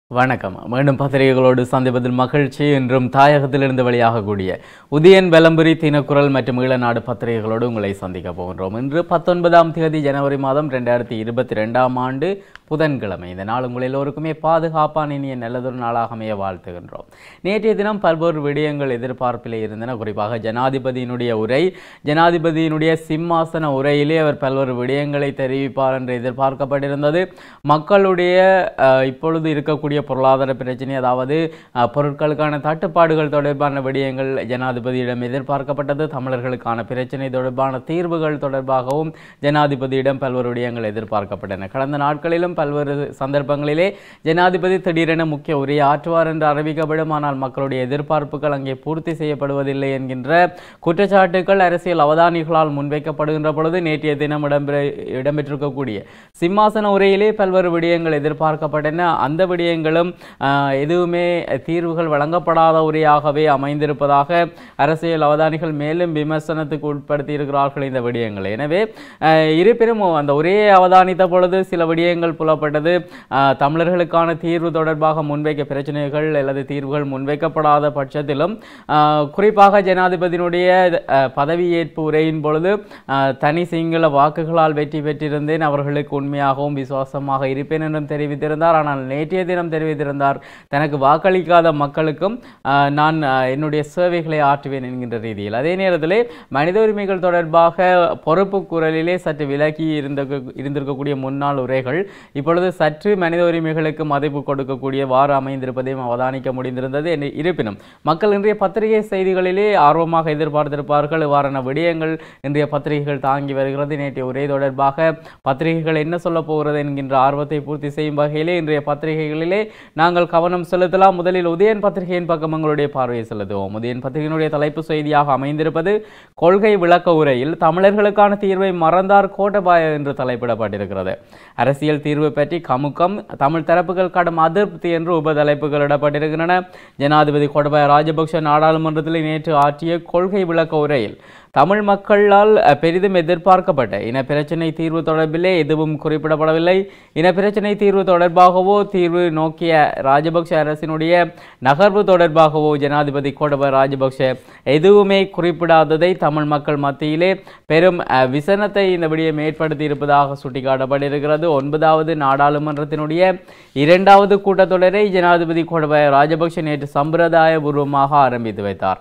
வணக்கம் மீண்டும் பத்திரிகைகளோடு சந்திப்பதில் மகிழ்ச்சி என்றும் தாயகத்திலிருந்து வெளியாகக்கூடிய உதயன் வெலம்புரி தினக்குரல் மற்றும் ஈழநாடு பத்திரிகைகளோடு உங்களை சந்திக்க போகின்றோம் இன்று பத்தொன்பதாம் தேதி ஜனவரி மாதம் ரெண்டாயிரத்தி இருபத்தி ரெண்டாம் ஆண்டு புதன்கிழமை இந்த நாள் உங்கள் எல்லோருக்குமே பாதுகாப்பான இனிய நல்லதொரு நாளாக அமைய வாழ்த்துகின்றோம் நேற்றைய தினம் பல்வேறு விடயங்கள் எதிர்பார்ப்பிலே இருந்தன குறிப்பாக ஜனாதிபதியினுடைய உரை ஜனாதிபதியினுடைய சிம்மாசன உரையிலே அவர் பல்வேறு விடயங்களை தெரிவிப்பார் என்று எதிர்பார்க்கப்பட்டிருந்தது மக்களுடைய அஹ், இப்பொழுது இருக்கக்கூடிய பொருளாதார பிரச்சனை அதாவது அஹ், பொருட்களுக்கான தட்டுப்பாடுகள் தொடர்பான விடயங்கள் ஜனாதிபதியிடம் எதிர்பார்க்கப்பட்டது தமிழர்களுக்கான பிரச்சனை தொடர்பான தீர்வுகள் தொடர்பாகவும் ஜனாதிபதியிடம் பல்வேறு விடயங்கள் எதிர்பார்க்கப்பட்டன கடந்த நாட்களிலும் பல்வேறு சந்தர்ப்பங்களிலே ஜனாதிபதி திடீரென முக்கிய உரையை ஆற்றுவார் என்று அறிவிக்கப்படும் ஆனால் மக்களுடைய எதிர்பார்ப்புகள் அங்கே பூர்த்தி செய்யப்படுவதில்லை என்கின்ற குற்றச்சாட்டுகள் அரசியல் அவதானிகளால் முன்வைக்கப்படுகின்ற பொழுது நேற்றைய தினம் இடம்பெற இடம்பெற்றிருக்கக்கூடிய சிம்மாசன உரையிலே பல்வேறு விடயங்கள் எதிர்பார்க்கப்பட்டன அந்த விடயங்களும் ஆஹ், எதுவுமே தீர்வுகள் வழங்கப்படாத உரையாகவே அமைந்திருப்பதாக அரசியல் அவதானிகள் மேலும் விமர்சனத்துக்கு உட்படுத்தி இருக்கிறார்கள் இந்த விடயங்களை எனவே ஆஹ், இருப்பினும் அந்த உரையை அவதானித்த பொழுது சில விடயங்கள் புலப்பட்டது ஆஹ், தமிழர்களுக்கான தீர்வு தொடர்பாக முன்வைக்க பிரச்சனைகள் அல்லது தீர்வுகள் முன்வைக்கப்படாத பட்சத்திலும் ஆஹ், குறிப்பாக ஜனாதிபதியினுடைய ஆஹ், பதவியேற்பு உரையின் பொழுது ஆஹ், தனி சிங்கள வாக்குகளால் வெற்றி பெற்றிருந்தேன் அவர்களுக்கு உண்மையாகவும் விசுவாசமாக இருப்பேன் என்றும் தெரிவித்திருந்தார் ஆனால் நேற்றைய தினம் தெரிவித்திருந்தார் தனக்கு வாக்களிக்காத மக்களுக்கும் ஆஹ், நான் ஆஹ், என்னுடைய சேவைகளை ஆற்றுவேன் என்கின்ற ரீதியில் அதே நேரத்திலே மனித உரிமைகள் தொடர்பாக பொறுப்பு குரலிலே சற்று விலகி இருந்த இருந்திருக்கக்கூடிய முன்னாள் உரைகள் இப்பொழுது சற்று மனித உரிமைகளுக்கு மதிப்பு கொடுக்கக்கூடியவாறு அமைந்திருப்பதையும் அவதானிக்க முடிந்திருந்தது என- இருப்பினும் மக்கள் இன்றைய பத்திரிகை செய்திகளிலே ஆர்வமாக எதிர்பார்த்திருப்பார்கள் இவ்வாறான விடயங்கள் இன்றைய பத்திரிகைகள் தாங்கி வருகிறது நேற்றைய உரை தொடர்பாக பத்திரிகைகள் என்ன சொல்ல போகிறது என்கின்ற ஆர்வத்தை பூர்த்தி செய்யும் வகையிலே இன்றைய பத்திரிகைகளிலே நாங்கள் கவனம் செலுத்தலாம் முதலில் உதயன் பத்திரிகையின் பக்கம் எங்களுடைய பார்வையை செலுத்துவோம் உதயன் பத்திரிகையினுடைய தலைப்பு செய்தியாக அமைந்திருப்பது கொள்கை விளக்க உரையில் தமிழர்களுக்கான தீர்வை மறந்தார் கோட்டபாய என்று தலைப்பிடப்பட்டிருக்கிறது அரசியல் தீர்வு பற்றி கமுக்கம் தமிழ் தரப்புகள் கடும் அதிருப்தி என்று உபதலைப்புகள் இடப்பட்டிருக்கின்றன ஜனாதிபதி கோட்டபாய ராஜபக்ஷ நாடாளுமன்றத்தில் நேற்று ஆற்றிய கொள்கை விளக்க உரையில் தமிழ் மக்களால் அஹ், பெரிதும் எதிர்பார்க்கப்பட்ட இன பிரச்சினை தீர்வு தொடர்பிலே எதுவும் குறிப்பிடப்படவில்லை இன பிரச்சினை தீர்வு தொடர்பாகவோ தீர்வு நோக்கிய ராஜபக்ஷ அரசினுடைய நகர்வு தொடர்பாகவோ ஜனாதிபதி கோடபாய ராஜபக்ஷ எதுவுமே குறிப்பிடாததை தமிழ் மக்கள் மத்தியிலே பெரும் அஹ், விசனத்தை இந்த விடயம் ஏற்படுத்தி இருப்பதாக சுட்டிக்காட்டப்பட்டிருக்கிறது ஒன்பதாவது நாடாளுமன்றத்தினுடைய இரண்டாவது கூட்டத்தொடரை ஜனாதிபதி கோடபாய ராஜபக்ஷ நேற்று சம்பிரதாய பூர்வமாக ஆரம்பித்து வைத்தார்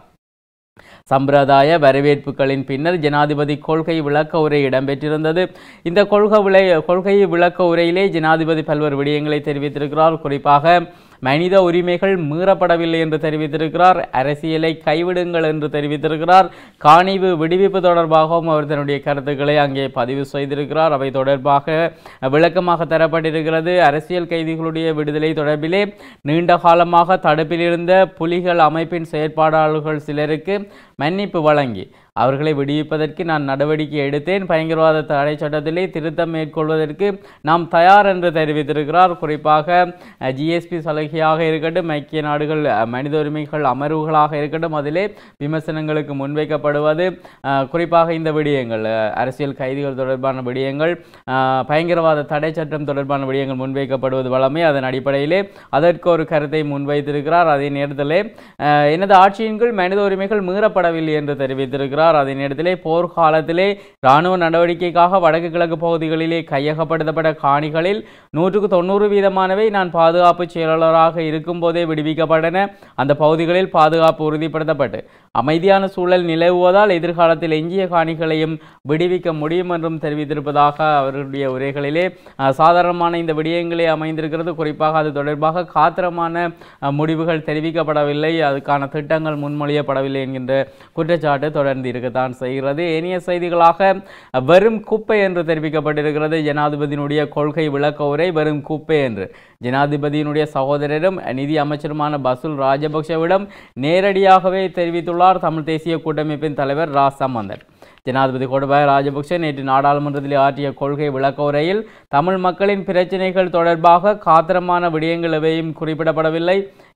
சம்பிரதாய வரவேற்புகளின் பின்னர் ஜனாதிபதி கொள்கை விளக்க உரை இடம்பெற்றிருந்தது இந்த கொள்கை விளை கொள்கை விளக்க உரையிலே ஜனாதிபதி பல்வேறு விடயங்களை தெரிவித்திருக்கிறார் குறிப்பாக மனித உரிமைகள் மீறப்படவில்லை என்று தெரிவித்திருக்கிறார் அரசியலை கைவிடுங்கள் என்று தெரிவித்திருக்கிறார் காணிவு விடுவிப்பு தொடர்பாகவும் அவர் தன்னுடைய கருத்துக்களை அங்கே பதிவு செய்திருக்கிறார் அவை தொடர்பாக விளக்கமாக தரப்பட்டிருக்கிறது அரசியல் கைதிகளுடைய விடுதலை தொடர்பிலே நீண்ட காலமாக தடுப்பில் இருந்த புலிகள் அமைப்பின் செயற்பாடாளர்கள் சிலருக்கு மன்னிப்பு வழங்கி அவர்களை விடுவிப்பதற்கு நான் நடவடிக்கை எடுத்தேன் பயங்கரவாத தடை சட்டத்திலே திருத்தம் மேற்கொள்வதற்கு நாம் தயார் என்று தெரிவித்திருக்கிறார் குறிப்பாக ஜிஎஸ்பி சலுகையாக இருக்கட்டும் ஐக்கிய நாடுகள் அஹ், மனித உரிமைகள் அமர்வுகளாக இருக்கட்டும் அதிலே விமர்சனங்களுக்கு முன்வைக்கப்படுவது அஹ், குறிப்பாக இந்த விடயங்கள் அஹ், அரசியல் கைதிகள் தொடர்பான விடயங்கள் அஹ், பயங்கரவாத தடை சட்டம் தொடர்பான விடயங்கள் முன்வைக்கப்படுவது வளமை அதன் அடிப்படையிலே அதற்கு ஒரு கருத்தை முன்வைத்திருக்கிறார் அதே நேரத்திலே அஹ், எனது ஆட்சியின் கீழ் மனித உரிமைகள் மீறப்படவில்லை என்று தெரிவித்திருக்கிறார் அதே நேரத்திலே போர்க்காலத்திலே இராணுவ நடவடிக்கைக்காக வடக்கு கிழக்கு பகுதிகளிலே கையகப்படுத்தப்பட்ட காணிகளில் நூற்றுக்கு தொண்ணூறு வீதமானவை நான் பாதுகாப்பு செயலாளராக இருக்கும்போதே விடுவிக்கப்பட்டன அந்த பகுதிகளில் பாதுகாப்பு உறுதிப்படுத்தப்பட்டு அமைதியான சூழல் நிலவுவதால் எதிர்காலத்தில் எஞ்சிய காணிகளையும் விடுவிக்க முடியும் என்றும் தெரிவித்திருப்பதாக அவர்களுடைய உரைகளிலே அஹ், சாதாரணமான இந்த விடயங்களே அமைந்திருக்கிறது குறிப்பாக அது தொடர்பாக காத்திரமான அஹ், முடிவுகள் தெரிவிக்கப்படவில்லை அதுக்கான திட்டங்கள் முன்மொழியப்படவில்லை என்கின்ற குற்றச்சாட்டு தொடர்ந்து இருக்கத்தான் செய்கிறது ஏனைய செய்திகளாக அஹ், வெறும் குப்பை என்று தெரிவிக்கப்பட்டிருக்கிறது ஜனாதிபதியினுடைய கொள்கை விளக்க உரை வெறும் குப்பை என்று ஜனாதிபதியினுடைய சகோதரரும் நிதி அமைச்சருமான பசுல் ராஜபக்ஷவிடம் நேரடியாகவே தெரிவித்துள்ளார் தமிழ் தேசிய கூட்டமைப்பின் தலைவர் ரா சம்பந்தன் ஜனாதிபதி கோடபாய ராஜபக்ஷ நேற்று நாடாளுமன்றத்தில் ஆற்றிய கொள்கை விளக்க உரையில் தமிழ் மக்களின் பிரச்சினைகள் தொடர்பாக காத்திரமான விடயங்கள் எவையும் குறிப்பிடப்படவில்லை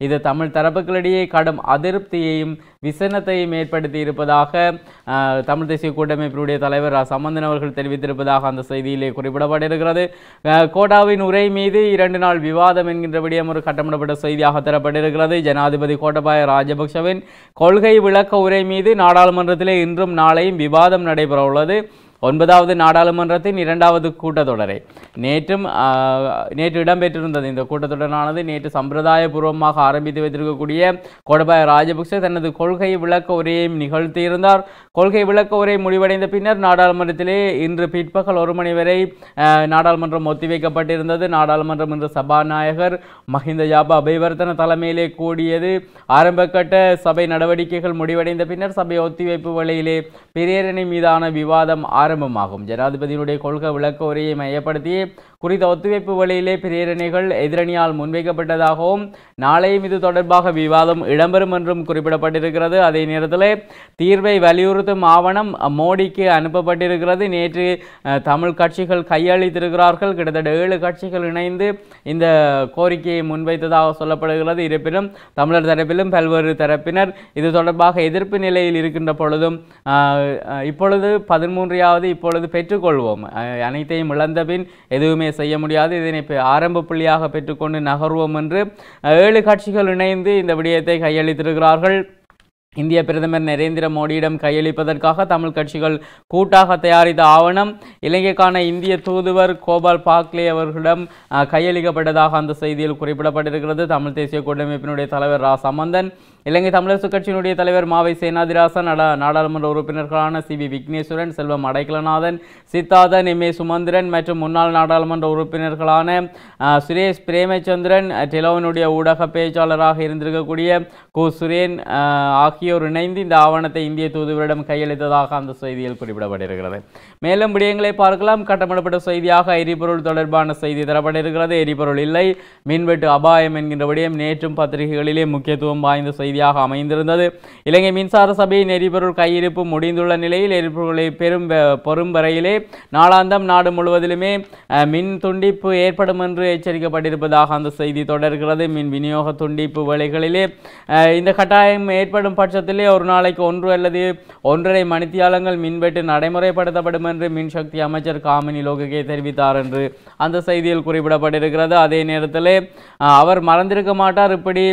இது தமிழ் தரப்புகளிடையே கடும் அதிருப்தியையும் விசனத்தையும் ஏற்படுத்தி இருப்பதாக அஹ், தமிழ் தேசிய கூட்டமைப்பினுடைய தலைவர் ரா. சம்பந்தன் அவர்கள் தெரிவித்திருப்பதாக அந்த செய்தியிலே குறிப்பிடப்பட்டிருக்கிறது அஹ், கோட்டாவின் உரை மீது இரண்டு நாள் விவாதம் என்கின்ற விடயம் ஒரு கட்டமிடப்பட்ட செய்தியாக தரப்பட்டிருக்கிறது ஜனாதிபதி கோட்டபாய ராஜபக்ஷவின் கொள்கை விளக்க உரை மீது நாடாளுமன்றத்திலே இன்றும் நாளையும் விவாதம் நடைபெற உள்ளது ஒன்பதாவது நாடாளுமன்றத்தின் இரண்டாவது கூட்டத்தொடரை நேற்றும் ஆஹ், நேற்று இடம்பெற்றிருந்தது இந்த கூட்டத்தொடரானது நேற்று சம்பிரதாயபூர்வமாக ஆரம்பித்து வைத்திருக்கக்கூடிய கோடபாய ராஜபக்சே தனது கொள்கை விளக்க உரையையும் நிகழ்த்தியிருந்தார் கொள்கை விளக்க உரை முடிவடைந்த பின்னர் நாடாளுமன்றத்திலே இன்று பிற்பகல் ஒரு மணி வரை ஆஹ், நாடாளுமன்றம் ஒத்திவைக்கப்பட்டிருந்தது நாடாளுமன்றம் இன்று சபாநாயகர் மஹிந்த ஜாபா அபயவர்த்தன தலைமையிலே கூடியது ஆரம்பகட்ட சபை நடவடிக்கைகள் முடிவடைந்த பின்னர் சபை ஒத்திவைப்பு வேளையிலே பிரேரணை மீதான விவாதம் ஆரம்பமாகும் ஜனாதிபதியினுடைய கொள்கை விளக்க உரையை மையப்படுத்தி குறித்த ஒத்திவைப்பு வேளையிலே பிரேரணைகள் எதிரணியால் முன்வைக்கப்பட்டதாகவும் நாளையும் இது தொடர்பாக விவாதம் இடம்பெறும் என்றும் குறிப்பிடப்பட்டிருக்கிறது அதே நேரத்தில் தீர்வை வலியுறுத்தும் ஆவணம் மோடிக்கு அனுப்பப்பட்டிருக்கிறது நேற்று அஹ், தமிழ் கட்சிகள் கையளித்திருக்கிறார்கள் கிட்டத்தட்ட ஏழு கட்சிகள் இணைந்து இந்த கோரிக்கையை முன்வைத்ததாக சொல்லப்படுகிறது இருப்பினும் தமிழர் தரப்பிலும் பல்வேறு தரப்பினர் இது தொடர்பாக எதிர்ப்பு நிலையில் இருக்கின்ற பொழுதும் ஆஹ், அஹ், இப்பொழுது பதிமூன்றையாவது இப்பொழுது பெற்றுக்கொள்வோம் அஹ், அனைத்தையும் இழந்த பின் எதுவுமே செய்ய முடியாது இதனை இப்ப ஆரம்ப புள்ளியாக பெற்றுக்கொண்டு நகர்வோம் என்று அஹ், ஏழு கட்சிகள் இணைந்து இந்த விடயத்தை கையளித்திருக்கிறார்கள் இந்திய பிரதமர் நரேந்திர மோடியிடம் கையளிப்பதற்காக தமிழ் கட்சிகள் கூட்டாக தயாரித்த ஆவணம் இலங்கைக்கான இந்திய தூதுவர் கோபால் பாக்லே அவர்களிடம் அஹ், கையளிக்கப்பட்டதாக அந்த செய்தியில் குறிப்பிடப்பட்டிருக்கிறது தமிழ் தேசிய கூட்டமைப்பினுடைய தலைவர் ரா சம்பந்தன் இலங்கை தமிழரசு கட்சியினுடைய தலைவர் மாவை சேனாதிராசன் நாடா நாடாளுமன்ற உறுப்பினர்களான C V Wigneswaran Selvam Adaikalanathan Siddharthan M A Sumanthiran மற்றும் முன்னாள் நாடாளுமன்ற உறுப்பினர்களான அஹ், சுரேஷ் பிரேமச்சந்திரன் அஹ், டெலோவினுடைய ஊடக பேச்சாளராக இருந்திருக்கக்கூடிய கு சுரேன் அஹ், ஆகியோர் இணைந்து இந்த ஆவணத்தை இந்திய தூதுவரிடம் கையளித்ததாக அந்த செய்தியில் குறிப்பிடப்பட்டிருக்கிறது மேலும் விடயங்களை பார்க்கலாம் கட்டமிடப்பட்ட செய்தியாக எரிபொருள் தொடர்பான செய்தி தரப்பட்டிருக்கிறது எரிபொருள் இல்லை மின்வெட்டு அபாயம் என்கின்ற விடயம் நேற்றும் பத்திரிகைகளிலே முக்கியத்துவம் வாய்ந்த செய்தியாக அமைந்திருந்தது இலங்கை மின்சார சபையின் எரிபொருள் கையிருப்பு முடிந்துள்ள நிலையில் எரிபொருளை பெரும் வ- பெறும் வரையிலே நாளாந்தம் நாடு முழுவதிலுமே அஹ், மின் துண்டிப்பு ஏற்படும் என்று எச்சரிக்கப்பட்டிருப்பதாக அந்த செய்தி தொடர்கிறது மின் விநியோக துண்டிப்பு வேளைகளிலே அஹ், இந்த கட்டாயம் ஏற்படும் பட்சத்திலே ஒரு நாளைக்கு ஒன்று அல்லது ஒன்றரை மணித்தியாலங்கள் மின்வெட்டு நடைமுறைப்படுத்தப்படும் என்று மின்சக்தி அமைச்சர் காமினி லோககே தெரிவித்தார் என்று அந்த செய்தியில் குறிப்பிடப்பட்டிருக்கிறது அதே நேரத்திலே அஹ், அவர் மறந்திருக்க மாட்டார் இப்படி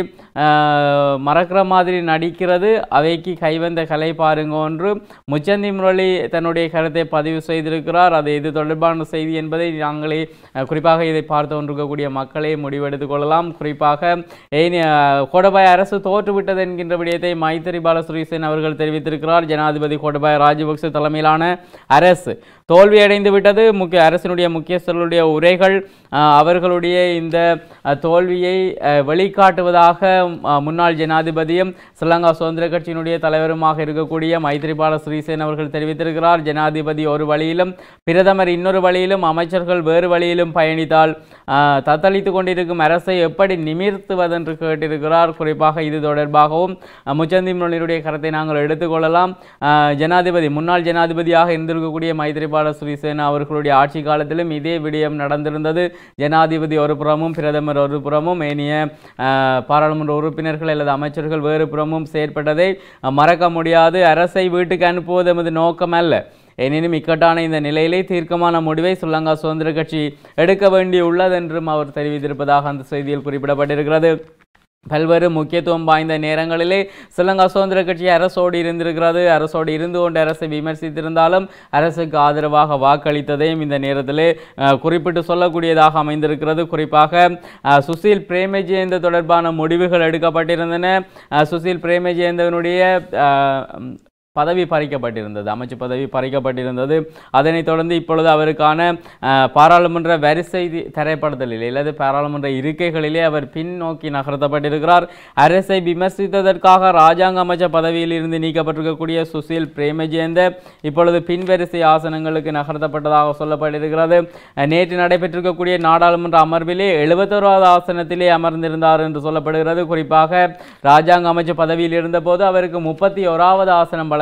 அஹ், மறக்கிற மாதிரி நடிக்கிறது அவைக்கு கைவந்த கலை பாருங்க ஒன்று முச்சந்தி முரளி தன்னுடைய கருத்தை பதிவு செய்திருக்கிறார் அது இது தொடர்பான செய்தி என்பதை நாங்களே அஹ், குறிப்பாக இதை பார்த்து கொண்டிருக்கக்கூடிய மக்களே முடிவெடுத்துக் கொள்ளலாம் குறிப்பாக ஏன் அஹ், கோடபாய அரசு தோற்றுவிட்டது என்கின்ற விடயத்தை மைத்திரி பாலசுரீசன் அவர்கள் தெரிவித்திருக்கிறார் ஜனாதிபதி கோடபாய ராஜபக்ச தலைமையிலான அரசு தோல்வியடைந்து விட்டது முக்கிய அரசினுடைய முக்கியஸ்தர்களுடைய உரைகள் அஹ், அவர்களுடைய இந்த அஹ், தோல்வியை அஹ், வெளிக்காட்டுவதாக அஹ், முன்னாள் ஜனாதிபதியும் ஸ்ரீலங்கா சுதந்திர கட்சியினுடைய தலைவருமாக இருக்கக்கூடிய மைத்ரிபால ஸ்ரீசேன் அவர்கள் தெரிவித்திருக்கிறார் ஜனாதிபதி ஒரு வழியிலும் பிரதமர் இன்னொரு வழியிலும் அமைச்சர்கள் வேறு வழியிலும் பயணித்தால் அஹ், தத்தளித்து கொண்டிருக்கும் அரசை எப்படி நிமிர்த்துவதென்று கேட்டிருக்கிறார் குறிப்பாக இது தொடர்பாகவும் அஹ், முச்சந்தி முரளியுடைய கருத்தை நாங்கள் எடுத்துக்கொள்ளலாம் அஹ், ஜனாதிபதி முன்னாள் ஜனாதிபதியாக இருந்திருக்கக்கூடிய மைத்ரிபால ஸ்ரீசேனா அவர்களுடைய ஆட்சி காலத்திலும் இதே விடயம் நடந்திருந்தது ஜனாதிபதி ஒரு புறமும் பிரதமர் ஒரு புறமும் ஏனைய அஹ், பாராளுமன்ற உறுப்பினர்கள் அல்லது அமைச்சர்கள் வேறு புறமும் செயற்பட்டதை அஹ், மறக்க முடியாது அரசை வீட்டுக்கு அனுப்புவது எமது நோக்கம் அல்ல எனினும் இக்கட்டான இந்த நிலையிலே தீர்க்கமான முடிவை ஸ்ரீலங்கா சுதந்திர கட்சி எடுக்க வேண்டியுள்ளது என்றும் அவர் தெரிவித்திருப்பதாக அந்த செய்தியில் குறிப்பிடப்பட்டிருக்கிறது பல்வேறு முக்கியத்துவம் வாய்ந்த நேரங்களிலே ஸ்ரீலங்கா சுதந்திர கட்சி அரசோடு இருந்திருக்கிறது அரசோடு இருந்து கொண்டு அரசை விமர்சித்திருந்தாலும் அரசுக்கு ஆதரவாக வாக்களித்ததையும் இந்த நேரத்திலே அஹ், குறிப்பிட்டு சொல்லக்கூடியதாக அமைந்திருக்கிறது குறிப்பாக அஹ், சுசில் பிரேமஜெயந்த தொடர்பான முடிவுகள் எடுக்கப்பட்டிருந்தன அஹ், சுசில் பிரேமஜெயந்தனுடைய அஹ், பதவி பறிக்கப்பட்டிருந்தது அமைச்சு பதவி பறிக்கப்பட்டிருந்தது அதனைத் தொடர்ந்து இப்பொழுது அவருக்கான அஹ், பாராளுமன்ற வரிசை தி- தரப்படுத்தலில் அல்லது பாராளுமன்ற இருக்கைகளிலே அவர் பின்னோக்கி நகர்த்தப்பட்டிருக்கிறார் அரசை விமர்சித்ததற்காக ராஜாங்க அமைச்சர் பதவியில் இருந்து நீக்கப்பட்டிருக்கக்கூடிய சுசில் பிரேமஜேந்த இப்பொழுது பின்வரிசை ஆசனங்களுக்கு நகர்த்தப்பட்டதாக சொல்லப்பட்டிருக்கிறது அஹ், நேற்று நடைபெற்றிருக்கக்கூடிய நாடாளுமன்ற அமர்விலே எழுபத்தோராவது ஆசனத்திலே அமர்ந்திருந்தார் என்று சொல்லப்படுகிறது குறிப்பாக ராஜாங்க அமைச்சர் பதவியில் இருந்தபோது அவருக்கு முப்பத்தி ஓராவது ஆசனம் வழங்க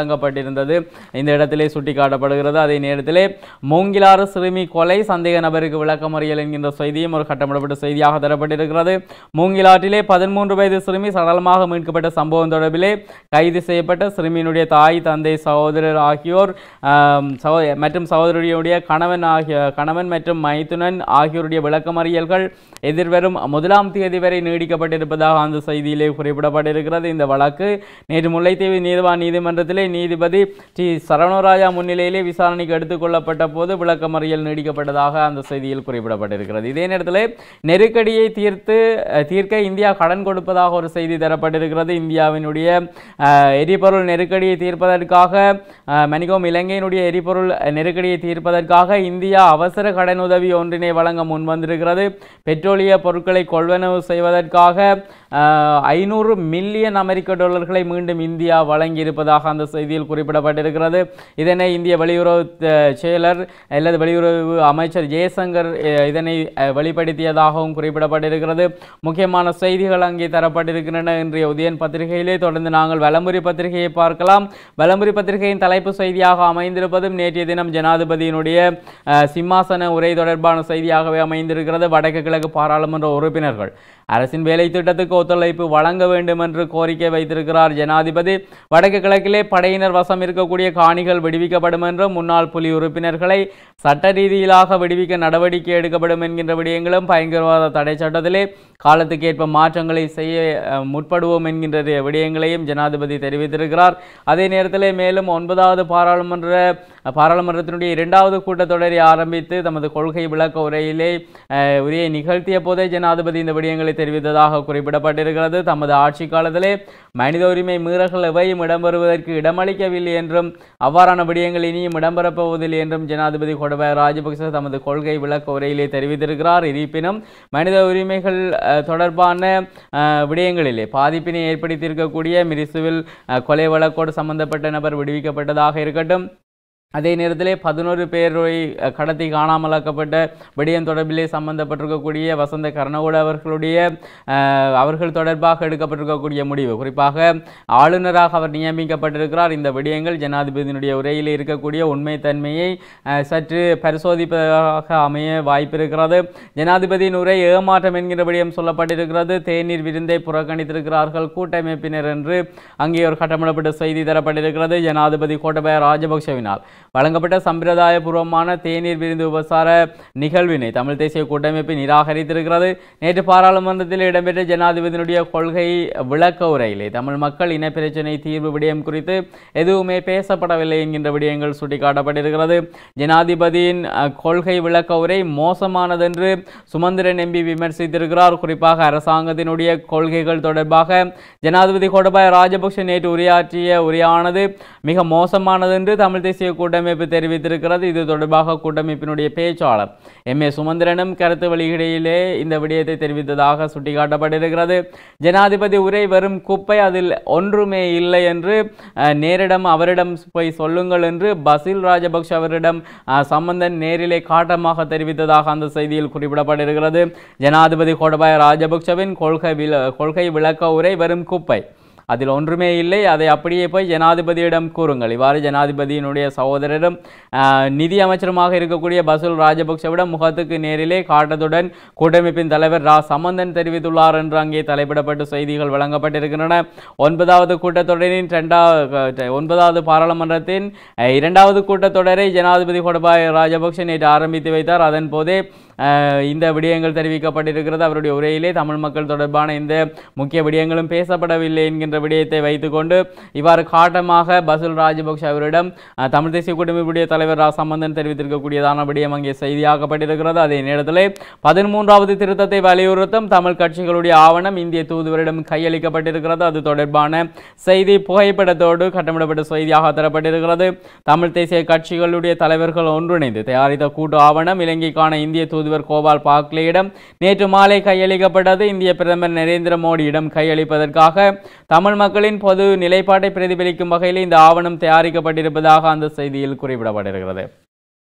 வழங்கப்பட்டிருந்தது இந்த இடத்திலே சுட்டிக்காட்டப்படுகிறது அதே நேரத்திலே மூங்கிலாறு சிறுமி கொலை சந்தேக நபருக்கு விளக்கமறியல் என்கின்ற செய்தியும் ஒரு கட்டமிடப்பட்ட செய்தியாக தரப்பட்டிருக்கிறது மூங்கிலாற்றிலே பதிமூன்று வயது சிறுமி சடலமாக மீட்கப்பட்ட சம்பவம் தொடர்பிலே கைது செய்யப்பட்ட சிறுமியினுடைய தாய் தந்தை சகோதரர் ஆகியோர் ஆம், சகோ மற்றும் சகோதரியுடைய கணவன் ஆகிய கணவன் மற்றும் மைத்துனன் ஆகியோருடைய விளக்கமறியல்கள் எதிர்வரும் முதலாம் தேதி வரை நீடிக்கப்பட்டிருப்பதாக அந்த செய்தியிலே குறிப்பிடப்பட்டிருக்கிறது இந்த வழக்கு நேற்று முல்லைத்தீவு நீதிவான் நீதிமன்றத்திலே நீதிபதி டி சரவணராஜா முன்னிலையிலே விசாரணைக்கு எடுத்துக்கொள்ளப்பட்ட போது விளக்கமறியல் நீடிக்கப்பட்டதாக அந்த செய்தியில் குறிப்பிடப்பட்டிருக்கிறது இதே நேரத்தில் நெருக்கடியை தீர்த்து அஹ், தீர்க்க இந்தியா கடன் கொடுப்பதாக ஒரு செய்தி தரப்பட்டிருக்கிறது இந்தியாவினுடைய அஹ், எரிபொருள் நெருக்கடியை தீர்ப்பதற்காக அஹ், மன்னிக்கவும் இலங்கையினுடைய எரிபொருள் நெருக்கடியை தீர்ப்பதற்காக இந்தியா அவசர கடனுதவி ஒன்றினை வழங்க முன்வந்திருக்கிறது பெட்ரோலிய பொருட்களை கொள்வனவு செய்வதற்காக ஐநூறு மில்லியன் அமெரிக்க டாலர்களை மீண்டும் இந்தியா வழங்கியிருப்பதாக அந்த செய்தியில் குறிப்பிடப்பட்டிருக்கிறது இதனை இந்திய வெளியுறவு அஹ், செயலர் அல்லது வெளியுறவு அமைச்சர் ஜெயசங்கர் அஹ், இதனை அஹ், வெளிப்படுத்தியதாகவும் குறிப்பிடப்பட்டிருக்கிறது முக்கியமான செய்திகள் அங்கே தரப்பட்டிருக்கின்றன இன்றைய உதயன் பத்திரிகையிலே தொடர்ந்து நாங்கள் வலம்புரி பத்திரிகையை பார்க்கலாம் வலம்புரி பத்திரிகையின் தலைப்பு செய்தியாக அமைந்திருப்பதும் நேற்றைய தினம் ஜனாதிபதியினுடைய அஹ், சிம்மாசன உரை தொடர்பான செய்தியாகவே அமைந்திருக்கிறது வடக்கு கிழக்கு பாராளுமன்ற உறுப்பினர்கள் அரசின் வேலை திட்டத்துக்கு ஒத்துழைப்பு வழங்க வேண்டும் என்று கோரிக்கை வைத்திருக்கிறார் ஜனாதிபதி வடக்கு கிழக்கிலே படையினர் வசம் இருக்கக்கூடிய காணிகள் விடுவிக்கப்படும் என்றும் முன்னாள் புலி உறுப்பினர்களை சட்ட ரீதியிலாக விடுவிக்க நடவடிக்கை எடுக்கப்படும் என்கின்ற விடயங்களும் பயங்கரவாத தடை சட்டத்திலே காலத்துக்கு ஏற்ப மாற்றங்களை செய்ய அஹ், முற்படுவோம் என்கின்ற விடயங்களையும் ஜனாதிபதி தெரிவித்திருக்கிறார் அதே நேரத்திலே மேலும் ஒன்பதாவது பாராளுமன்ற பாராளுமன்றத்தினுடைய இரண்டாவது கூட்டத்தொடரை ஆரம்பித்து தமது கொள்கை விளக்க உரையிலே அஹ், உரையை நிகழ்த்திய போதே ஜனாதிபதி இந்த விடயங்களை தெரிவித்ததாக குறிப்பிடப்பட்டிருக்கிறது தமது ஆட்சி காலத்திலே மனித உரிமை மீறல்கள் எவையும் இடம்பெறுவதற்கு இடமளிக்கவில்லை என்றும் அவ்வாறான விடயங்கள் இனியும் இடம்பெறப் போவதில்லை என்றும் ஜனாதிபதி கோடபாய ராஜபக்ச தமது கொள்கை விளக்க உரையிலே தெரிவித்திருக்கிறார் இருப்பினும் மனித உரிமைகள் அஹ், தொடர்பான அஹ், விடயங்களிலே பாதிப்பினை ஏற்படுத்தியிருக்கக்கூடிய மிரிசுவில் அஹ், கொலை வழக்கோடு சம்பந்தப்பட்ட நபர் விடுவிக்கப்பட்டதாக இருக்கட்டும் அதே நேரத்திலே பதினோரு பேரை அஹ், கடத்தி காணாமலாக்கப்பட்ட விடயம் தொடர்பிலே சம்பந்தப்பட்டிருக்கக்கூடிய வசந்த கர்ணகோட அவர்களுடைய அஹ், அவர்கள் தொடர்பாக எடுக்கப்பட்டிருக்கக்கூடிய முடிவு குறிப்பாக ஆளுநராக அவர் நியமிக்கப்பட்டிருக்கிறார் இந்த விடயங்கள் ஜனாதிபதியினுடைய உரையில் இருக்கக்கூடிய உண்மைத்தன்மையை அஹ், சற்று பரிசோதிப்பதாக அமைய வாய்ப்பிருக்கிறது ஜனாதிபதியின் உரை ஏமாற்றம் என்கிற விடயம் சொல்லப்பட்டிருக்கிறது தேநீர் விருந்தை புறக்கணித்திருக்கிறார்கள் கூட்டமைப்பினர் என்று அங்கே ஒரு கட்டமிடப்பட்ட செய்தி தரப்பட்டிருக்கிறது ஜனாதிபதி கோட்டபய ராஜபக்சவினால் வழங்கப்பட்ட சம்பிரதாயபூர்வமான தேநீர் விருந்து உபசார நிகழ்வினை தமிழ் தேசிய கூட்டமைப்பு நிராகரித்திருக்கிறது நேற்று பாராளுமன்றத்தில் இடம்பெற்ற ஜனாதிபதியினுடைய கொள்கை விளக்க உரையிலே தமிழ் மக்கள் இனப்பிரச்சினை தீர்வு விடயம் குறித்து எதுவுமே பேசப்படவில்லை என்கின்ற விடயங்கள் சுட்டிக்காட்டப்பட்டிருக்கிறது ஜனாதிபதியின் அஹ், கொள்கை விளக்க உரை மோசமானதென்று சுமந்திரன் எம்பி விமர்சித்திருக்கிறார் குறிப்பாக அரசாங்கத்தினுடைய கொள்கைகள் தொடர்பாக ஜனாதிபதி கோடபாய ராஜபக்ஷ நேற்று உரையாற்றிய உரையானது மிக மோசமானது என்று தமிழ் தேசிய கூட்டமைப்பு தெரிவித்திருக்கிறது இது தொடர்பாக கூட்டமைப்பினுடைய பேச்சாளர் எம் ஏ சுமந்திரனும் கருத்து வெளியிடையிலே இந்த விடயத்தை தெரிவித்ததாக சுட்டிக்காட்டப்பட்டிருக்கிறது ஜனாதிபதி உரை வெறும் குப்பை அதில் ஒன்றுமே இல்லை என்று அஹ், நேரிடம் அவரிடம் போய் சொல்லுங்கள் என்று பசில் ராஜபக்ஷ அவரிடம் அஹ், சம்பந்தன் நேரிலே காட்டமாக தெரிவித்ததாக அந்த செய்தியில் குறிப்பிடப்பட்டிருக்கிறது ஜனாதிபதி கோடபாய ராஜபக்ஷவின் கொள்கை விள கொள்கை விளக்க உரை வெறும் குப்பை அதில் ஒன்றுமே இல்லை அதை அப்படியே போய் ஜனாதிபதியிடம் கூறுங்கள் இவ்வாறு ஜனாதிபதியினுடைய சகோதரரும் ஆஹ், நிதி அமைச்சருமாக இருக்கக்கூடிய பசுல் ராஜபக்சவிடம் முகத்துக்கு நேரிலே காட்டத்துடன் கூட்டமைப்பின் தலைவர் ரா சம்பந்தன் தெரிவித்துள்ளார் என்று அங்கே தலைப்பிடப்பட்டு செய்திகள் வழங்கப்பட்டிருக்கின்றன ஒன்பதாவது கூட்டத்தொடரின் இரண்டாவது ஒன்பதாவது பாராளுமன்றத்தின் அஹ், இரண்டாவது கூட்டத்தொடரை ஜனாதிபதி கோடபாய ராஜபக்ஷ நேற்று ஆரம்பித்து வைத்தார் அதன் போதே அஹ், இந்த விடயங்கள் தெரிவிக்கப்பட்டிருக்கிறது அவருடைய உரையிலே தமிழ் மக்கள் தொடர்பான இந்த முக்கிய விடயங்களும் பேசப்படவில்லை என்கின்ற விடயத்தை வைத்துக்கொண்டு இவ்வாறு காட்டமாக பசுல் ராஜபக்ஷ அவரிடம் அஹ், தமிழ் தேசிய கூட்டமைப்புடைய தலைவர் ரா சம்பந்தன் தெரிவித்திருக்கக்கூடியதான விடயம் அங்கே செய்தியாக்கப்பட்டிருக்கிறது அதே நேரத்தில் பதிமூன்றாவது திருத்தத்தை வலியுறுத்தும் தமிழ் கட்சிகளுடைய ஆவணம் இந்திய தூதுவரிடம் கையளிக்கப்பட்டிருக்கிறது அது தொடர்பான செய்தி புகைப்படத்தோடு கட்டமிடப்பட்ட செய்தியாக தரப்பட்டிருக்கிறது தமிழ் தேசிய கட்சிகளுடைய தலைவர்கள் ஒன்றிணைந்து தயாரித்த கூட்டு ஆவணம் இலங்கைக்கான இந்திய தூதுவர் கோபால் பாக்லேயிடம் நேற்று மாலை கையளிக்கப்பட்டது இந்திய பிரதமர் நரேந்திர மோடியிடம் கையளிப்பதற்காக தமிழ் மக்களின் பொது நிலைப்பாட்டை பிரதிபலிக்கும் வகையில் இந்த ஆவணம் தயாரிக்கப்பட்டிருப்பதாக அந்த செய்தியில் குறிப்பிடப்பட்டிருக்கிறது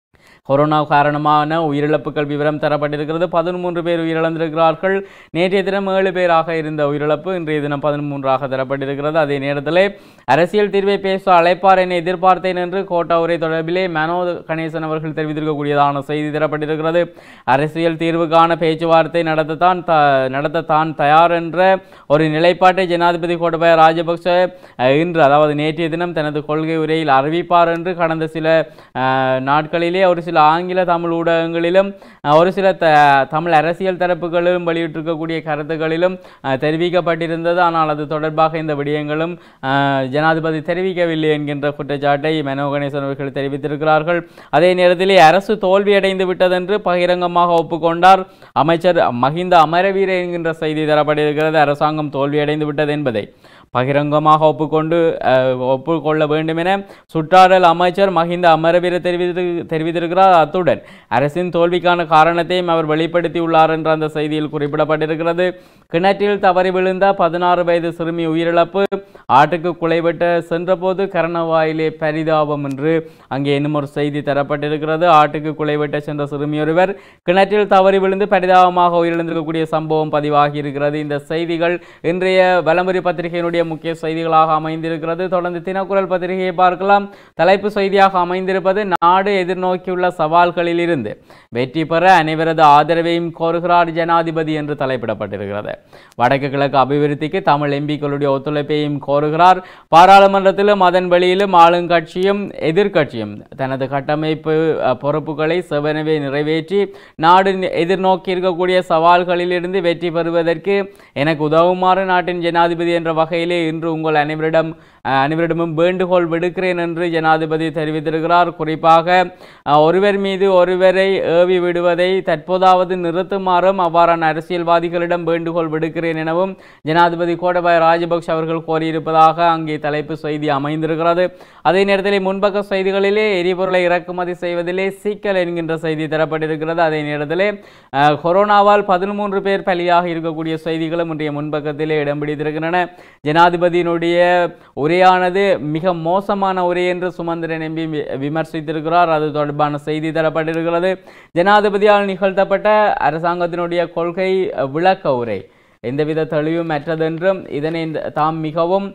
கொரோனா காரணமான உயிரிழப்புகள் விவரம் தரப்பட்டிருக்கிறது பதிமூன்று பேர் உயிரிழந்திருக்கிறார்கள் நேற்றைய தினம் ஏழு பேராக இருந்த உயிரிழப்பு இன்றைய தினம் பதிமூன்றாக தரப்பட்டிருக்கிறது அதே நேரத்தில் அரசியல் தீர்வை பேச அழைப்பார் என எதிர்பார்த்தேன் என்று கோட்டா உரை தொடர்பிலே மனோ கணேசன் அவர்கள் தெரிவித்திருக்கக்கூடியதான செய்தி தரப்பட்டிருக்கிறது அரசியல் தீர்வுக்கான பேச்சுவார்த்தை நடத்தத்தான் த நடத்த தான் தயார் என்ற ஒரு நிலைப்பாட்டை ஜனாதிபதி கோட்டபாய ராஜபக்ச அஹ், இன்று அதாவது நேற்றைய தினம் தனது கொள்கை உரையில் அறிவிப்பார் என்று கடந்த சில அஹ், நாட்களிலே ஒரு சில ஆங்கில தமிழ் ஊடகங்களிலும் அஹ், ஒரு சில த தமிழ் அரசியல் தரப்புகளிலும் வெளியிட்டிருக்கக்கூடிய கருத்துக்களிலும் அஹ், தெரிவிக்கப்பட்டிருந்தது ஆனால் அது தொடர்பாக இந்த விடயங்களும் அஹ், ஜனாதிபதி தெரிவிக்கவில்லை என்கின்ற குற்றச்சாட்டை மனோ கணேசன் அவர்கள் தெரிவித்திருக்கிறார்கள் அதே நேரத்திலே அரசு தோல்வியடைந்து விட்டதென்று பகிரங்கமாக ஒப்புக்கொண்டார் அமைச்சர் மஹிந்த அமரவீர என்கின்ற செய்தி தரப்பட்டிருக்கிறது அரசாங்கம் தோல்வியடைந்து விட்டது என்பதை பகிரங்கமாக ஒப்புக்கொண்டு அஹ், ஒப்புக்கொள்ள வேண்டும் என சுற்றாடல் அமைச்சர் மஹிந்த அமரவீர தெரிவித்து தெரிவித்திருக்கிறார் அத்துடன் அரசின் தோல்விக்கான காரணத்தையும் அவர் வெளிப்படுத்தியுள்ளார் என்ற அந்த செய்தியில் குறிப்பிடப்பட்டிருக்கிறது கிணற்றில் தவறி விழுந்த பதினாறு வயது சிறுமி உயிரிழப்பு ஆட்டுக்கு குலைவிட்ட சென்றபோது கரணவாயிலே பரிதாபம் என்று அங்கே இன்னும் ஒரு செய்தி தரப்பட்டிருக்கிறது ஆட்டுக்கு குலைவிட்ட சென்ற சிறுமியொருவர் கிணற்றில் தவறி விழுந்து பரிதாபமாக உயிரிழந்திருக்கக்கூடிய சம்பவம் பதிவாகி இருக்கிறது இந்த செய்திகள் இன்றைய வலமுறை பத்திரிகையினுடைய முக்கிய செய்திகளாக அமைந்திருக்கிறது தொடர்ந்து தினக்குரல் பத்திரிகையை பார்க்கலாம் தலைப்பு செய்தியாக அமைந்திருப்பது நாடு எதிர்நோக்கியுள்ள சவால்களில் இருந்து வெற்றி பெற அனைவரது ஆதரவையும் கோருகிறார் ஜனாதிபதி என்று தலைப்பிடப்பட்டிருக்கிறது வடக்கு கிழக்கு அபிவிருத்திக்கு தமிழ் எம்பிக்களுடைய ஒத்துழைப்பையும் கோருகிறார் பாராளுமன்றத்திலும் அதன் வெளியிலும் ஆளுங்கட்சியும் எதிர்க்கட்சியும் தனது கட்டமைப்பு அஹ், பொறுப்புகளை செவனவே நிறைவேற்றி நாடு நி- எதிர்நோக்கி இருக்கக்கூடிய சவால்களிலிருந்து வெற்றி பெறுவதற்கு எனக்கு உதவுமாறு நாட்டின் ஜனாதிபதி என்ற வகையிலே இன்று உங்கள் அனைவரிடம் அஹ், அனைவரிடமும் வேண்டுகோள் விடுக்கிறேன் என்று ஜனாதிபதி தெரிவித்திருக்கிறார் குறிப்பாக அஹ், ஒருவர் மீது ஒருவரை ஏவி விடுவதை தற்போதாவது நிறுத்துமாறும் அவ்வாறான அரசியல்வாதிகளிடம் வேண்டுகோள் விடுக்கிறேன் எனவும் ஜனாதிபதி கோடபாய ராஜபக்ஷ அவர்கள் கோரியிருப்பதாக அங்கே தலைப்பு செய்தி அமைந்திருக்கிறது அதே நேரத்தில் முன்பக்க செய்திகளிலே எரிபொருளை இறக்குமதி செய்வதிலே சிக்கல் என்கின்ற செய்தி தரப்பட்டிருக்கிறது அதே நேரத்திலே அஹ், கொரோனாவால் பதிமூன்று பேர் பலியாக இருக்கக்கூடிய செய்திகளும் இன்றைய முன்பக்கத்திலே இடம் பிடித்திருக்கின்றன ஜனாதிபதியினுடைய உரையானது மிக மோசமான உரை என்று சுமந்திரன் எம்பி வி- விமர்சித்திருக்கிறார் அது தொடர்பான செய்தி தரப்பட்டிருக்கிறது ஜனாதிபதியால் நிகழ்த்தப்பட்ட அரசாங்கத்தினுடைய கொள்கை அஹ், விளக்க உரை எந்தவித தெளிவும் அற்றதென்றும் இதனை இந்த- தாம் மிகவும்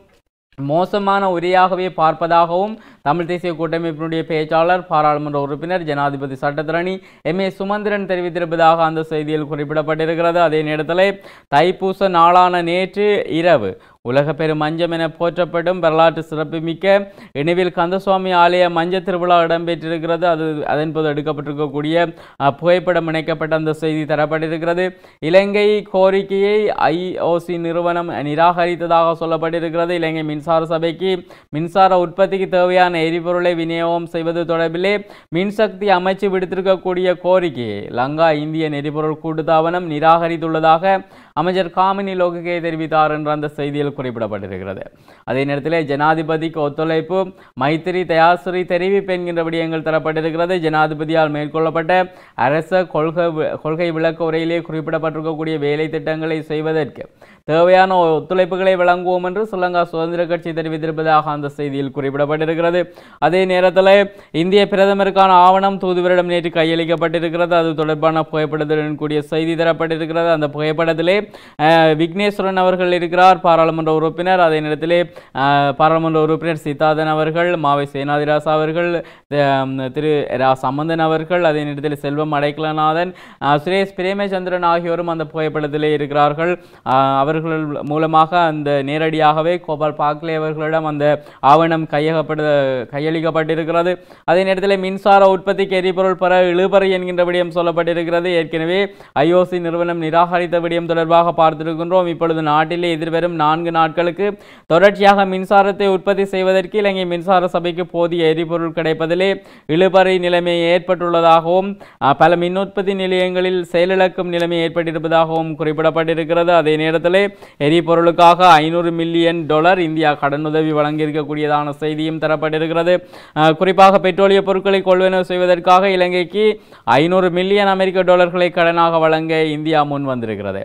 மோசமான உரையாகவே பார்ப்பதாகவும் தமிழ் தேசிய கூட்டமைப்பினுடைய பேச்சாளர் பாராளுமன்ற உறுப்பினர் ஜனாதிபதி சட்டத்தரணி எம் ஏ சுமந்திரன் தெரிவித்திருப்பதாக அந்த செய்தியில் குறிப்பிடப்பட்டிருக்கிறது அதே நேரத்தில் தைப்பூச நாளான நேற்று இரவு உலக பெரும் மஞ்சம் என போற்றப்படும் வரலாற்று சிறப்புமிக்க இணைவில் கந்தசுவாமி ஆலய மஞ்ச திருவிழா இடம்பெற்றிருக்கிறது அது அதன் போது எடுக்கப்பட்டிருக்கக்கூடிய அஹ், புகைப்படம் இணைக்கப்பட்ட அந்த செய்தி தரப்பட்டிருக்கிறது இலங்கை கோரிக்கையை ஐஓசி நிறுவனம் நிராகரித்ததாக சொல்லப்பட்டிருக்கிறது இலங்கை மின்சார சபைக்கு மின்சார உற்பத்திக்கு தேவையான எரிபொருளை விநியோகம் செய்வது தொடர்பிலே மின்சக்தி அமைச்சு விடுத்திருக்கக்கூடிய கோரிக்கையை லங்கா இந்தியன் எரிபொருள் கூட்டுத்தாபனம் நிராகரித்துள்ளதாக அமைச்சர் காமினி லோககே தெரிவித்தார் என்ற அந்த செய்தியில் குறிப்பிடப்பட்டிருக்கிறது அதே நேரத்தில் ஜனாதிபதிக்கு ஒத்துழைப்பு மைத்திரி தயாசிரி தெரிவிப்பு என்கின்ற விடயங்கள் தரப்பட்டிருக்கிறது ஜனாதிபதியால் மேற்கொள்ளப்பட்ட அரச கொள்கை வி- கொள்கை விளக்க உரையிலே குறிப்பிடப்பட்டிருக்கக்கூடிய வேலை திட்டங்களை செய்வதற்கு தேவையான ஒத்துழைப்புகளை வழங்குவோம் என்று ஸ்ரீலங்கா சுதந்திர கட்சி தெரிவித்திருப்பதாக அந்த செய்தியில் குறிப்பிடப்பட்டிருக்கிறது அதே நேரத்தில் இந்திய பிரதமருக்கான ஆவணம் தூதுவரிடம் நேற்று கையளிக்கப்பட்டிருக்கிறது அது தொடர்பான புகைப்படத்துடன் கூடிய செய்தி தரப்பட்டிருக்கிறது அந்த புகைப்படத்திலே அஹ், விக்னேஸ்வரன் அவர்கள் இருக்கிறார் பாராளுமன்ற உறுப்பினர் அதே நேரத்திலே அஹ், பாராளுமன்ற உறுப்பினர் சீதாதன் அவர்கள் மாவை சேனாதிராசா அவர்கள் அஹ், திரு ரா சம்பந்தன் அவர்கள் அதே நேரத்தில் செல்வம் அடைக்கலநாதன் அஹ், சுரேஷ் பிரேமச்சந்திரன் ஆகியோரும் அந்த புகைப்படத்திலே இருக்கிறார்கள் அஹ், அவர்கள் மூலமாக அந்த நேரடியாகவே கோபால் பாக்லே அவர்களிடம் அந்த ஆவணம் கையகப்படு கையளிக்கப்பட்டிருக்கிறது அதே நேரத்தில் மின்சார உற்பத்திக்கு எரிபொருள் பெற இழுபறி என்கின்ற விடயம் சொல்லப்பட்டிருக்கிறது ஏற்கனவே ஐஓசி நிறுவனம் நிராகரித்த விடயம் தொடர்பாக பார்த்திருக்கின்றோம் இப்பொழுது நாட்டிலே எதிர்வரும் நான்கு நாட்களுக்கு தொடர்ச்சியாக மின்சாரத்தை உற்பத்தி செய்வதற்கு இலங்கை மின்சார சபைக்கு போதிய எரிபொருள் கிடைப்பதிலே இழுபறி நிலைமை ஏற்பட்டுள்ளதாகவும் அஹ், பல மின் உற்பத்தி நிலையங்களில் செயலிழக்கும் நிலைமை ஏற்பட்டிருப்பதாகவும் குறிப்பிடப்பட்டிருக்கிறது அதே நேரத்தில் எரிபொருளுக்காக ஐநூறு மில்லியன் டாலர் இந்தியா கடனுதவி வழங்கியிருக்கக்கூடியதான செய்தியும் தரப்பட்டிருக்கிறது அஹ், குறிப்பாக பெட்ரோலிய பொருட்களை கொள்வனவு செய்வதற்காக இலங்கைக்கு ஐநூறு மில்லியன் அமெரிக்க டாலர்களை கடனாக வழங்க இந்தியா முன் வந்திருக்கிறது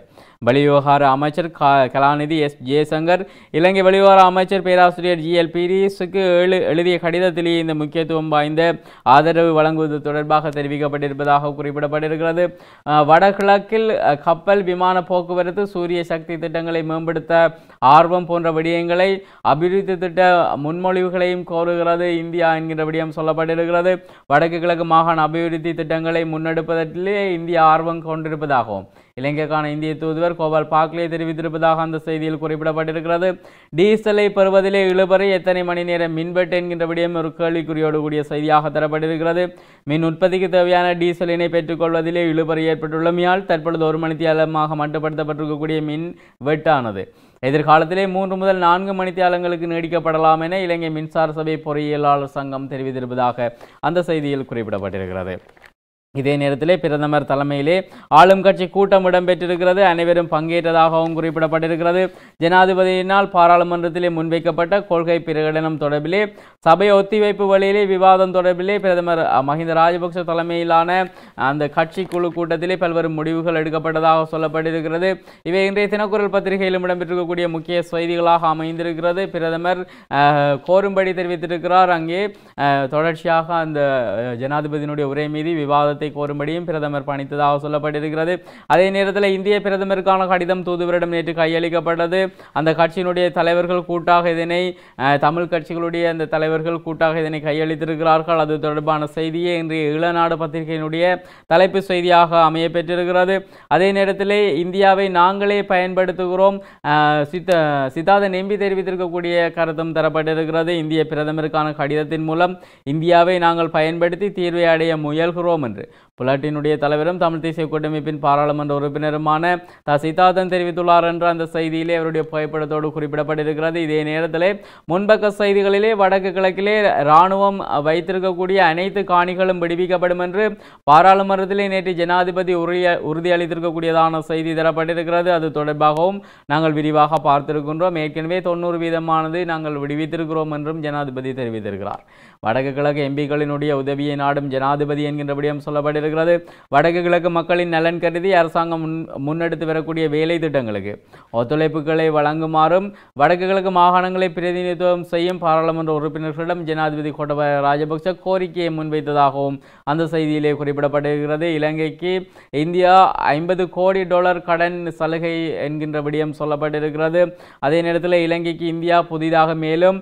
வெளிவிவகார அமைச்சர் க- கலாநிதி எஸ் ஜெயசங்கர் இலங்கை வெளிவிவகார அமைச்சர் பேராசிரியர் ஜி எல் பீரிஸுக்கு எழு எழுதிய கடிதத்திலேயே இந்த முக்கியத்துவம் வாய்ந்த ஆதரவு வழங்குவது தொடர்பாக தெரிவிக்கப்பட்டிருப்பதாக குறிப்பிடப்பட்டிருக்கிறது அஹ், வடகிழக்கில் அஹ், கப்பல் விமான போக்குவரத்து சூரிய சக்தி திட்டங்களை மேம்படுத்த ஆர்வம் போன்ற விடயங்களை அபிவிருத்தி திட்ட முன்மொழிவுகளையும் கோருகிறது இந்தியா என்கின்ற விடயம் சொல்லப்பட்டிருக்கிறது வடக்கு கிழக்கு மாகாண அபிவிருத்தி திட்டங்களை முன்னெடுப்பதிலே இந்தியா ஆர்வம் கொண்டிருப்பதாகவும் இலங்கைக்கான இந்திய தூதுவர் கோபால் பாக்லே தெரிவித்திருப்பதாக அந்த செய்தியில் குறிப்பிடப்பட்டிருக்கிறது டீசலை பெறுவதிலே இழுபறி எத்தனை மணி நேரம் மின்வெட்டு என்கின்ற விடயம் ஒரு கேள்விக்குறியோடு கூடிய செய்தியாக தரப்பட்டிருக்கிறது மின் உற்பத்திக்கு தேவையான டீசலினை பெற்றுக்கொள்வதிலே இழுபறி ஏற்பட்டுள்ளமையால் தற்பொழுது ஒரு மணித்தியாலமாக மட்டுப்படுத்தப்பட்டிருக்கக்கூடிய மின் வெட்டானது எதிர்காலத்திலே மூன்று முதல் நான்கு மணித்தியாலங்களுக்கு நீடிக்கப்படலாம் என இலங்கை மின்சார சபை பொறியியலாளர் சங்கம் தெரிவித்திருப்பதாக அந்த செய்தியில் குறிப்பிடப்பட்டிருக்கிறது இதே நேரத்திலே பிரதமர் தலைமையிலே ஆளும் கட்சி கூட்டம் இடம்பெற்றிருக்கிறது அனைவரும் பங்கேற்றதாகவும் குறிப்பிடப்பட்டிருக்கிறது ஜனாதிபதியினால் பாராளுமன்றத்திலே முன்வைக்கப்பட்ட கொள்கை பிரகடனம் தொடர்பிலே சபை ஒத்திவைப்பு வழியிலே விவாதம் தொடர்பிலே பிரதமர் அ, மஹிந்த ராஜபக்ஷ தலைமையிலான அந்த கட்சி குழு கூட்டத்திலே பல்வேறு முடிவுகள் எடுக்கப்பட்டதாக சொல்லப்பட்டிருக்கிறது இவை இன்றைய தினக்குரல் பத்திரிகையிலும் இடம்பெற்றிருக்கக்கூடிய முக்கிய செய்திகளாக அமைந்திருக்கிறது பிரதமர் அஹ், கோரும்படி தெரிவித்திருக்கிறார் அங்கே அஹ், தொடர்ச்சியாக அந்த அஹ், ஜனாதிபதியினுடைய உரை மீது விவாதத்தை கோரும்படியும் பிரதமர் பணித்ததாக சொல்லப்பட்டிருக்கிறது அதே நேரத்தில் இந்திய பிரதமருக்கான கடிதம் தூதுவரிடம் நேற்று கையளிக்கப்பட்டது அந்த கட்சியினுடைய தலைவர்கள் கூட்டாக இதனை அஹ், தமிழ் கட்சிகளுடைய அந்த தலைவர்கள் கூட்டாக இதனை கையளித்திருக்கிறார்கள் அது தொடர்பான செய்தியே இன்றைய இளநாடு பத்திரிகையினுடைய தலைப்பு செய்தியாக அமைய பெற்றிருக்கிறது அதே நேரத்திலே இந்தியாவை நாங்களே பயன்படுத்துகிறோம் அஹ், சித்த சித்தார்த்த நம்பி தெரிவித்திருக்கக்கூடிய கருத்தும் தரப்பட்டிருக்கிறது இந்திய பிரதமருக்கான கடிதத்தின் மூலம் இந்தியாவை நாங்கள் பயன்படுத்தி தீர்வை அடைய முயல்கிறோம் என்று புலாட்டினுடைய தலைவரும் தமிழ் தேசிய கூட்டமைப்பின் பாராளுமன்ற உறுப்பினருமான த சித்தார்த்தன் தெரிவித்துள்ளார் என்ற அந்த செய்தியிலே அவருடைய புகைப்படத்தோடு குறிப்பிடப்பட்டிருக்கிறது இதே நேரத்திலே முன்பக்க செய்திகளிலே வடக்கு கிழக்கிலே இராணுவம் வைத்திருக்கக்கூடிய அனைத்து காணிகளும் விடுவிக்கப்படும் என்று பாராளுமன்றத்திலே நேற்று ஜனாதிபதி உறுதி உறுதியளித்திருக்கக்கூடியதான செய்தி தரப்பட்டிருக்கிறது அது தொடர்பாகவும் நாங்கள் விரிவாக பார்த்திருக்கின்றோம் ஏற்கனவே தொண்ணூறு வீதமானது நாங்கள் விடுவித்திருக்கிறோம் என்றும் ஜனாதிபதி தெரிவித்திருக்கிறார் வடக்கு கிழக்கு எம்பிக்களினுடைய உதவியை நாடும் ஜனாதிபதி என்கின்ற விடயம் சொல்லப்பட்டிருக்கிறது வடக்கு கிழக்கு மக்களின் நலன் கருதி அரசாங்கம் முன் முன்னெடுத்து வரக்கூடிய வேலை திட்டங்களுக்கு ஒத்துழைப்புகளை வழங்குமாறும் வடக்கு கிழக்கு மாகாணங்களை பிரதிநிதித்துவம் செய்யும் பாராளுமன்ற உறுப்பினர்களிடம் ஜனாதிபதி கோட்டபாய ராஜபக்ச கோரிக்கையை முன்வைத்ததாகவும் அந்த செய்தியிலே குறிப்பிடப்பட்டிருக்கிறது இலங்கைக்கு இந்தியா ஐம்பது கோடி டாலர் கடன் சலுகை என்கின்ற விடயம் சொல்லப்பட்டிருக்கிறது அதே நேரத்தில் இலங்கைக்கு இந்தியா புதிதாக மேலும்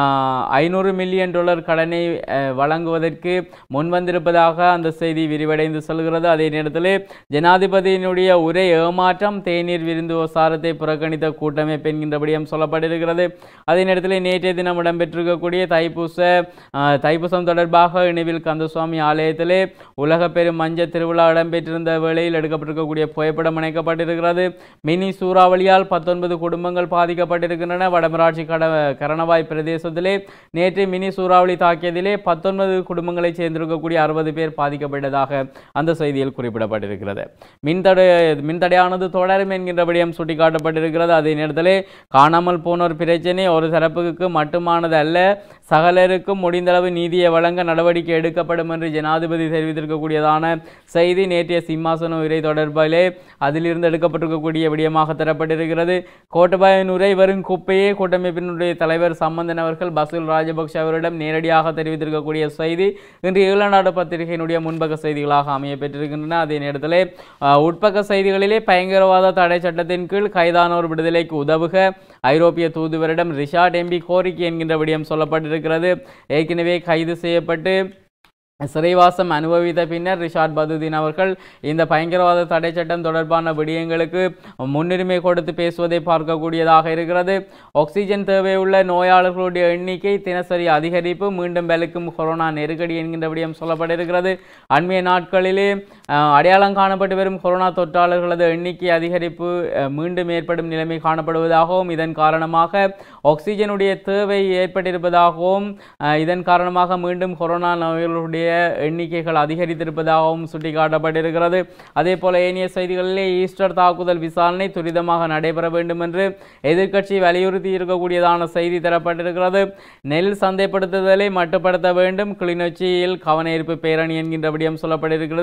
ஐநூறு மில்லியன் டாலர் கடனை அஹ், வழங்குவதற்கு முன்வந்திருப்பதாக அந்த செய்தி விரிவடைந்து செல்கிறது அதே நேரத்தில் ஜனாதிபதியினுடைய உரை ஏமாற்றம் தேநீர் விருந்து சாரத்தை புறக்கணித்த கூட்டமைப்பு என்கின்ற விடயம் சொல்லப்பட்டிருக்கிறது அதே நேரத்தில் நேற்றைய தினம் இடம்பெற்றிருக்கக்கூடிய தைப்பூச அஹ், தைப்பூசம் தொடர்பாக இணைவில் கந்தசுவாமி ஆலயத்திலே உலக பெரும் மஞ்ச திருவிழா இடம்பெற்றிருந்த வேளையில் எடுக்கப்பட்டிருக்கக்கூடிய புகைப்படம் இணைக்கப்பட்டிருக்கிறது மினி சூறாவளியால் பத்தொன்பது குடும்பங்கள் பாதிக்கப்பட்டிருக்கின்றன வடமராட்சி கட கரணவாய் பிரதேசத்திலே நேற்று மினி சூறாவளி தாக்கியதிலே பத்தொன்பது குடும்பங்களைச் சேர்ந்திருக்கக்கூடிய அறுபது பேர் பாதிக்கப்பட்டதாக அந்த செய்தியில் குறிப்பிடப்பட்டிருக்கிறது மின்தடை மின்தடையானது தொடரும் என்கின்ற விடயம் சுட்டிக்காட்டப்பட்டிருக்கிறது அதே நேரத்திலே காணாமல் போனோர் பிரச்சனை ஒரு தரப்புக்கு மட்டுமானது அல்ல சகலருக்கும் முடிந்தளவு நீதியை வழங்க நடவடிக்கை எடுக்கப்படும் என்று ஜனாதிபதி தெரிவித்திருக்கக்கூடியதான செய்தி நேற்றைய சிம்மாசன உரை தொடர்பிலே அதிலிருந்து எடுக்கப்பட்டிருக்கக்கூடிய விடயமாக தரப்பட்டிருக்கிறது கோட்டபாயன் உரை வரும் குப்பையே கூட்டமைப்பினுடைய தலைவர் சம்பந்தன் அவர்கள் பசுல் ராஜபக்ஷ அவரிடம் நேரடியாக தெரிவித்திருக்கக்கூடிய செய்தி இன்று ஈழநாடு பத்திரிகையினுடைய முன்பக்க செய்திகளாக அமைய பெற்றிருக்கின்றன அதே நேரத்திலே அஹ், உட்பக்க செய்திகளிலே பயங்கரவாத தடை சட்டத்தின் கீழ் கைதானோர் விடுதலைக்கு உதவுக ஐரோப்பிய தூதுவரிடம் ரிஷாட் எம்பி கோரிக்கை என்கின்ற விடயம் சொல்லப்பட்டிருக்கிறது ஏற்கனவே கைது செய்யப்பட்டு சிறைவாசம் அனுபவித்த பின்னர் ரிஷாட் பதுதீன் அவர்கள் இந்த பயங்கரவாத தடை சட்டம் தொடர்பான விடயங்களுக்கு முன்னுரிமை கொடுத்து பேசுவதை பார்க்கக்கூடியதாக இருக்கிறது ஆக்சிஜன் தேவையுள்ள நோயாளர்களுடைய எண்ணிக்கை தினசரி அதிகரிப்பு மீண்டும் வெளுக்கும் கொரோனா நெருக்கடி என்கின்ற விடயம் சொல்லப்பட்டிருக்கிறது அண்மைய நாட்களிலே அஹ், அடையாளம் காணப்பட்டு வரும் கொரோனா தொற்றாளர்களது எண்ணிக்கை அதிகரிப்பு அஹ், மீண்டும் ஏற்படும் நிலைமை காணப்படுவதாகவும் இதன் காரணமாக ஆக்சிஜனுடைய தேவை ஏற்பட்டிருப்பதாகவும் அஹ், இதன் காரணமாக மீண்டும் கொரோனா நோயாளர்களுடைய எண்ணிக்கைகள் அதிகரித்திருப்பதாகவும் சுட்டிக்காட்டப்பட்டிருக்கிறது அதே போல ஏனைய செய்திகளிலே ஈஸ்டர் தாக்குதல் விசாரணை துரிதமாக நடைபெற வேண்டும் என்று எதிர்க்கட்சி வலியுறுத்தி இருக்கக்கூடியதான செய்தி தரப்பட்டிருக்கிறது நெல் சந்தைப்படுத்துதலை மட்டுப்படுத்த வேண்டும் கிளிநொச்சியில் கவன ஈர்ப்பு பேரணி என்கின்ற விடயம் சொல்லப்பட்டிருக்கிறது பொருட்கள்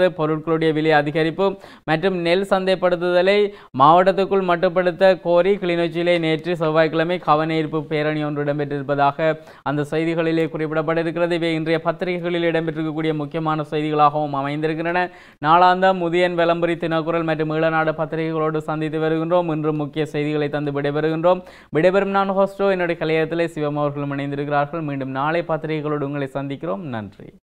பொருட்களுடைய விலை அதிகரிப்பு மற்றும் நெல் சந்தைப்படுத்துதலை மாவட்டத்துக்குள் மட்டுப்படுத்த கோரி கிளிநொச்சியிலே நேற்று செவ்வாய்க்கிழமை கவன ஈர்ப்பு பேரணி ஒன்று இடம்பெற்றிருப்பதாக அந்த செய்திகளிலே குறிப்பிடப்பட்டிருக்கிறது இவை இன்றைய பத்திரிகைகளில் இடம்பெற்றிருக்கக்கூடிய முக்கியமான செய்திகளாகவும் அமைந்திருக்கின்றன நாளாந்தம் முதியன் விளம்பரி தினக்குரல் மற்றும் ஈழநாடு பத்திரிகைகளோடு சந்தித்து வருகின்றோம் இன்று முக்கிய செய்திகளை தந்து விடைபெறுகின்றோம் விடைபெறும் நான் ஹோஸ்டோ என்னுடைய கலையத்திலே சிவம் அவர்களும் இணைந்திருக்கிறார்கள் மீண்டும் நாளை பத்திரிகைகளோடு உங்களை சந்திக்கிறோம் நன்றி